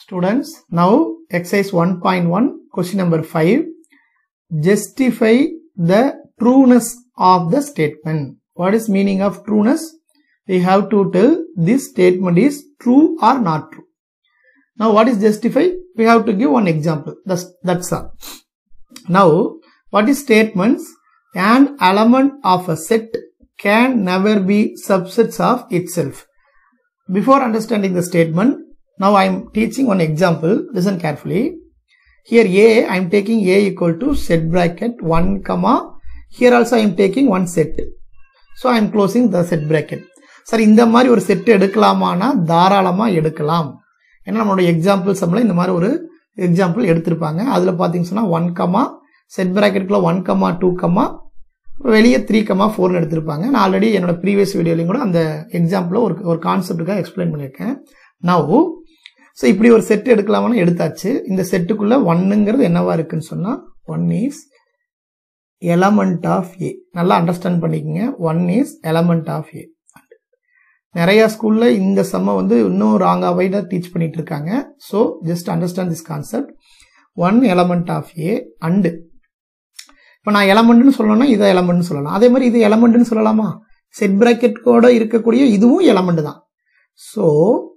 Students, now exercise 1.1 question number 5 justify the trueness of the statement. What is meaning of trueness? We have to tell this statement is true or not true. Now what is justify? We have to give one example. That's, that's all. Now what is statements? An element of a set can never be subsets of itself. Before understanding the statement, now I am teaching one example. Listen carefully. Here A, I am taking A equal to set bracket 1 comma. Here also I am taking one set. So I am closing the set bracket. Sir இந்த மாதிரி ஒரு set எடுக்கலாமானா தாராளமாக எடுக்கலாம் ஏன்னா நம்மளோட example சம்மில் இந்த மாதிரி ஒரு எக்ஸாம்பிள் எடுத்திருப்பாங்க அதில் பார்த்தீங்கன்னு சொன்னால் ஒன் கமா செட் ப்ராக்கெட்டுக்குள்ள ஒன் கமா டூ கமா வெளியே த்ரீ கமா ஃபோர்னு எடுத்திருப்பாங்க நான் ஆல்ரெடி என்னோட ப்ரீவியஸ் வீடியோலையும் கூட அந்த எக்ஸாம்பிளில் ஒரு ஒரு கான்செப்டுக்காக எக்ஸ்பிளைன் பண்ணியிருக்கேன் நவ் ஸோ இப்படி ஒரு செட் எடுக்கலாமான்னு எடுத்தாச்சு இந்த செட்டுக்குள்ள ஒன்னுங்கிறது என்னவா இருக்குன்னு சொன்னால் one is element of a நல்லா அண்டர்ஸ்டாண்ட் பண்ணிக்கோங்க one is element of a நிறைய ஸ்கூல்ல இந்த செம்ம வந்து இன்னும் ராங்காவே தான் டீச் பண்ணிட்டு இருக்காங்க so just understand this concept one element of a and இப்போ நான் எலமெண்ட்னு சொல்லணும்னா இதை எலமெண்ட்னு சொல்லலாம் அதே மாதிரி இது எலமெண்ட்னு சொல்லலாமா செட் பிராக்கெட் கூட இருக்கக்கூடிய இதுவும் எலமெண்ட் தான் so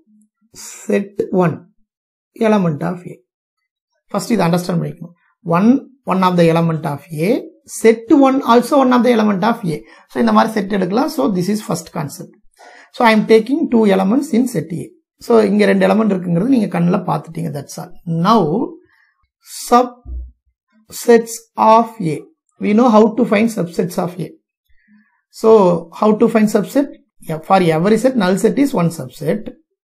set one element of a first இதை அண்டர்ஸ்டாண்ட் பண்ணிக்கணும் one one of the element of a set one also one of the element of a so இந்த மாதிரி செட் எடுக்கலாம் so this is first concept so I am taking two elements in set a so இங்கே ரெண்டு எலமெண்ட் இருக்குங்கிறது நீங்கள் கண்ணில் பார்த்துட்டீங்க that's all now subsets of a we know how to find subsets of A. So, how to find subset? Yeah, for every set, null set is one subset.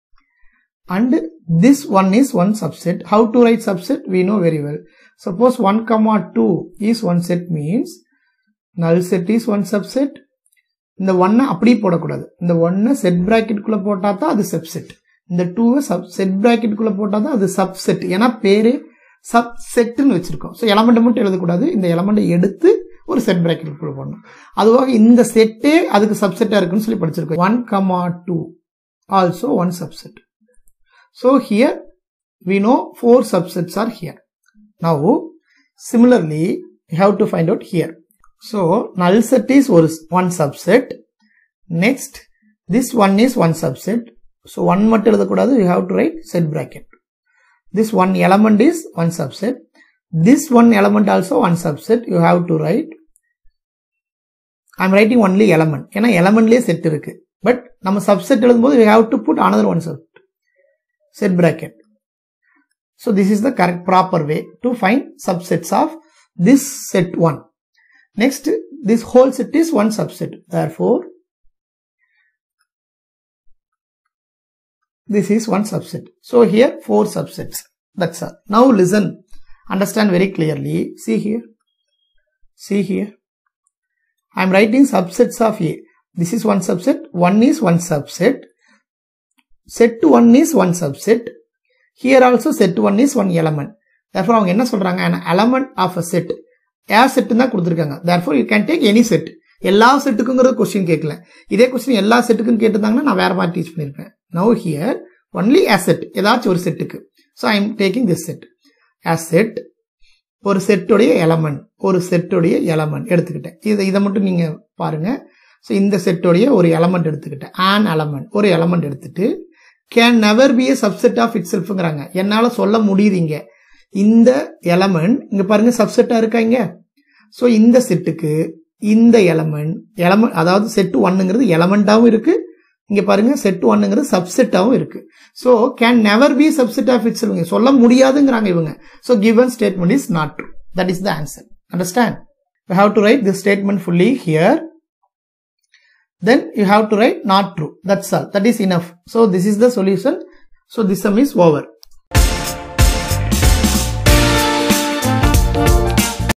And this one is one subset. How to write subset? We know very well. Suppose 1 comma 2 is one set means null set is one subset. இந்த ஒன்னை அப்படி போடக்கூடாது இந்த ஒன்னை set பிராக்கெட்டுக்குள்ள போட்டா தான் அது subset இந்த டூவை சப் செட் பிராக்கெட்டுக்குள்ள போட்டா தான் அது சப்செட் ஏன்னா பேரு சப் செட்டுன்னு வச்சிருக்கோம் ஸோ எலமெண்ட் மட்டும் எழுதக்கூடாது இந்த எலமெண்ட்டை எடுத்து ஒரு செட் பிராக்கெட் போடணும் அதுவாக இந்த செட்டே அதுக்கு சப்செட்டாக இருக்குன்னு சொல்லி படிச்சிருக்கோம் one comma two also one subset so here we know four subsets are here now similarly you have to find out here so null set is ஒரு one subset next this one is one subset so one மட்டும் எழுதக்கூடாது you have to write set bracket this one element is one subset this one element also one subset you have to write i'm writing only element ஏன்னா elementலயே set இருக்கு but நம்ம subset எழுதும்போது we have to put another one set set bracket so this is the correct proper way to find subsets of this set 1 next this whole set is one subset therefore this is one subset. So here four subsets. That's all. Now listen, understand very clearly. See here. See here. I am writing subsets of A. This is one subset. One is one subset. Set 1 is one subset. Here also set 1 is one element. Therefore அவங்க என்ன சொல்றாங்க an element of a set. A set தான் கொடுத்துருக்காங்க therefore you can take any set. எல்லா செட்டுக்குங்கிறது question கேட்கல இதே question எல்லா செட்டுக்கும் கேட்டிருந்தாங்கன்னா நான் வேற மாதிரி டீச் பண்ணியிருப்பேன் நவ் ஹியர் ஒன்லி அசெட் ஏதாச்சும் ஒரு செட்டுக்கு so I am taking this set a set ஒரு செட்டுடைய எலமெண்ட் ஒரு செட்டுடைய எலமெண்ட் எடுத்துக்கிட்டேன் இதை இதை மட்டும் நீங்க பாருங்க ஸோ இந்த செட்டுடைய ஒரு எலமெண்ட் எடுத்துக்கிட்டேன் ஆன் எலமெண்ட் ஒரு எலமெண்ட் எடுத்துட்டு can never be a subset of it செல்ஃப்ங்கிறாங்க என்னால் சொல்ல முடியுதுங்க இந்த எலமெண்ட் இங்க பாருங்க சப்செட்டா இருக்கா இங்க ஸோ இந்த செட்டுக்கு இந்த எலமெண்ட் எலமெண்ட் அதாவது செட் ஒன்னுங்கிறது எலமெண்டாவும் இருக்கு இங்க பாருங்க செட் ஒன்னுங்கிறது சப்செட்டாவும் இருக்கு so can never be subset of its இவங்க சொல்ல முடியாதுங்கிறாங்க இவங்க so given statement is not true that is the answer understand you have to write this statement fully here then you have to write not true that's all that is enough so this is the solution so this sum is over